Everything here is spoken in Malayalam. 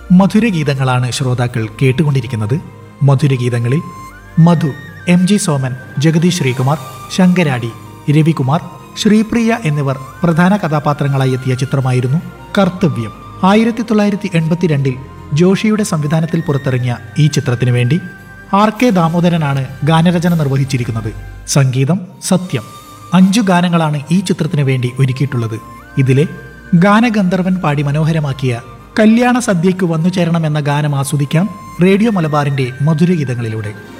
മധുരഗീതങ്ങളാണ് ശ്രോതാക്കൾ കേട്ടുകൊണ്ടിരിക്കുന്നത് മധുരഗീതങ്ങളിൽ മധു എം ജി സോമൻ ജഗദീഷ് ശ്രീകുമാർ ശങ്കരാടി രവികുമാർ ശ്രീപ്രിയ എന്നിവർ പ്രധാന കഥാപാത്രങ്ങളായി എത്തിയ ചിത്രമായിരുന്നു കർത്തവ്യം ആയിരത്തി തൊള്ളായിരത്തി എൺപത്തിരണ്ടിൽ ജോഷിയുടെ സംവിധാനത്തിൽ പുറത്തിറങ്ങിയ ഈ ചിത്രത്തിനു വേണ്ടി ആർ കെ ദാമോദരനാണ് ഗാനരചന നിർവഹിച്ചിരിക്കുന്നത് സംഗീതം സത്യം അഞ്ചു ഗാനങ്ങളാണ് ഈ ചിത്രത്തിനു വേണ്ടി ഒരുക്കിയിട്ടുള്ളത് ഇതിലെ ഗാനഗന്ധർവൻ പാടി മനോഹരമാക്കിയ കല്യാണ സദ്യയ്ക്ക് വന്നു ചേരണം എന്ന ഗാനം ആസ്വദിക്കാം റേഡിയോ മലബാറിന്റെ മധുരഗീതങ്ങളിലൂടെ